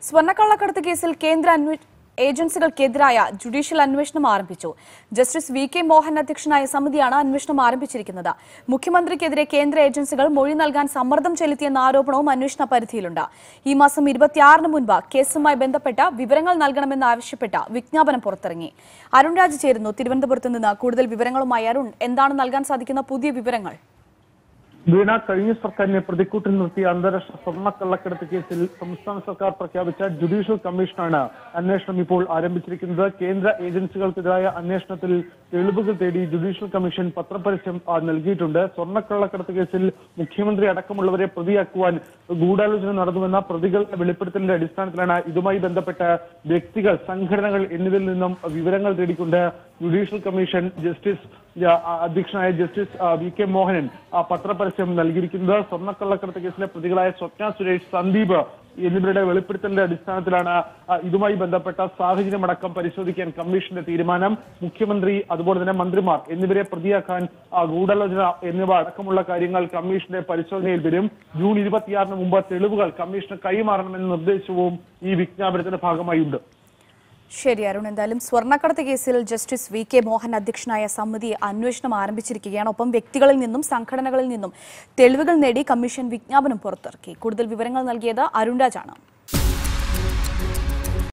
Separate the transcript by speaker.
Speaker 1: സ്വർണ്ണക്കള്ളക്കടത്ത് കേസിൽ കേന്ദ്ര അന്വേ- ഏജൻസികൾക്കെതിരായ ജുഡീഷ്യൽ അന്വേഷണം ആരംഭിച്ചു ജസ്റ്റിസ് വി കെ മോഹൻ അധ്യക്ഷനായ സമിതിയാണ് അന്വേഷണം ആരംഭിച്ചിരിക്കുന്നത് മുഖ്യമന്ത്രിക്കെതിരെ കേന്ദ്ര ഏജൻസികൾ മൊഴി നൽകാൻ സമ്മർദ്ദം ചെലുത്തിയെന്ന ആരോപണവും അന്വേഷണ പരിധിയിലുണ്ട് ഈ മാസം ഇരുപത്തിയാറിന് മുൻപ് കേസുമായി ബന്ധപ്പെട്ട വിവരങ്ങൾ നൽകണമെന്നാവശ്യപ്പെട്ട് വിജ്ഞാപനം പുറത്തിറങ്ങി അരുൺ രാജ് ചേരുന്നു തിരുവനന്തപുരത്ത് നിന്ന് കൂടുതൽ വിവരങ്ങളുമായി അരുൺ എന്താണ് നൽകാൻ സാധിക്കുന്ന പുതിയ വിവരങ്ങൾ
Speaker 2: വീണ കഴിഞ്ഞ സർക്കാരിനെ പ്രതിക്കൂട്ടിൽ നിർത്തിയ അന്താരാഷ്ട്ര സ്വർണ്ണക്കള്ളക്കടത്ത് കേസിൽ സംസ്ഥാന സർക്കാർ പ്രഖ്യാപിച്ച ജുഡീഷ്യൽ കമ്മീഷനാണ് അന്വേഷണം ഇപ്പോൾ ആരംഭിച്ചിരിക്കുന്നത് കേന്ദ്ര ഏജൻസികൾക്കെതിരായ അന്വേഷണത്തിൽ തെളിവുകൾ തേടി ജുഡീഷ്യൽ കമ്മീഷൻ പത്രപരസ്യം ആ, നൽകിയിട്ടുണ്ട് സ്വർണ്ണക്കള്ളക്കടത്ത് കേസിൽ മുഖ്യമന്ത്രി അടക്കമുള്ളവരെ പ്രതിയാക്കുവാൻ ഗൂഢാലോചന നടന്നുവെന്ന പ്രതികളുടെ വെളിപ്പെടുത്തലിന്റെ അടിസ്ഥാനത്തിലാണ് ഇതുമായി ബന്ധപ്പെട്ട വ്യക്തികൾ സംഘടനകൾ എന്നിവരിൽ നിന്നും വിവരങ്ങൾ തേടിക്കൊണ്ട് ജുഡീഷ്യൽ കമ്മീഷൻ ജസ്റ്റിസ് ആ, അധ്യക്ഷനായ ജസ്റ്റിസ് ആ, വി കെ മോഹനൻ ആ, പത്രപരസ്യം നൽകിയിരിക്കുന്നത് സ്വർണ്ണക്കള്ളക്കടത്ത് കേസിലെ പ്രതികളായ സ്വപ്ന സുരേഷ് സന്ദീപ് എന്നിവരുടെ വെളിപ്പെടുത്തലിന്റെ അടിസ്ഥാനത്തിലാണ് ആ, ഇതുമായി ബന്ധപ്പെട്ട സാഹചര്യമടക്കം പരിശോധിക്കാൻ കമ്മീഷന്റെ തീരുമാനം മുഖ്യമന്ത്രി അതുപോലെ തന്നെ മന്ത്രിമാർ എന്നിവരെ പ്രതിയാക്കാൻ ആ, ഗൂഢാലോചന എന്നിവ അടക്കമുള്ള കാര്യങ്ങൾ കമ്മീഷന്റെ പരിശോധനയിൽ വരും ജൂൺ ഇരുപത്തിയാറിന് മുമ്പ് തെളിവുകൾ കമ്മീഷന് കൈമാറണമെന്ന നിർദ്ദേശവും ഈ വിജ്ഞാപനത്തിന്റെ ഭാഗമായുണ്ട്
Speaker 1: ശരി അരുൺ എന്തായാലും സ്വർണ്ണക്കടത്ത് കേസിൽ ജസ്റ്റിസ് വി കെ മോഹൻ അധ്യക്ഷനായ സമിതി അന്വേഷണം ആരംഭിച്ചിരിക്കുകയാണ് ഒപ്പം വ്യക്തികളിൽ നിന്നും സംഘടനകളിൽ നിന്നും തെളിവുകൾ നേടി കമ്മീഷൻ വിജ്ഞാപനം പുറത്തിറക്കി കൂടുതൽ വിവരങ്ങൾ നൽകിയത് അരുൺ രാജാണ്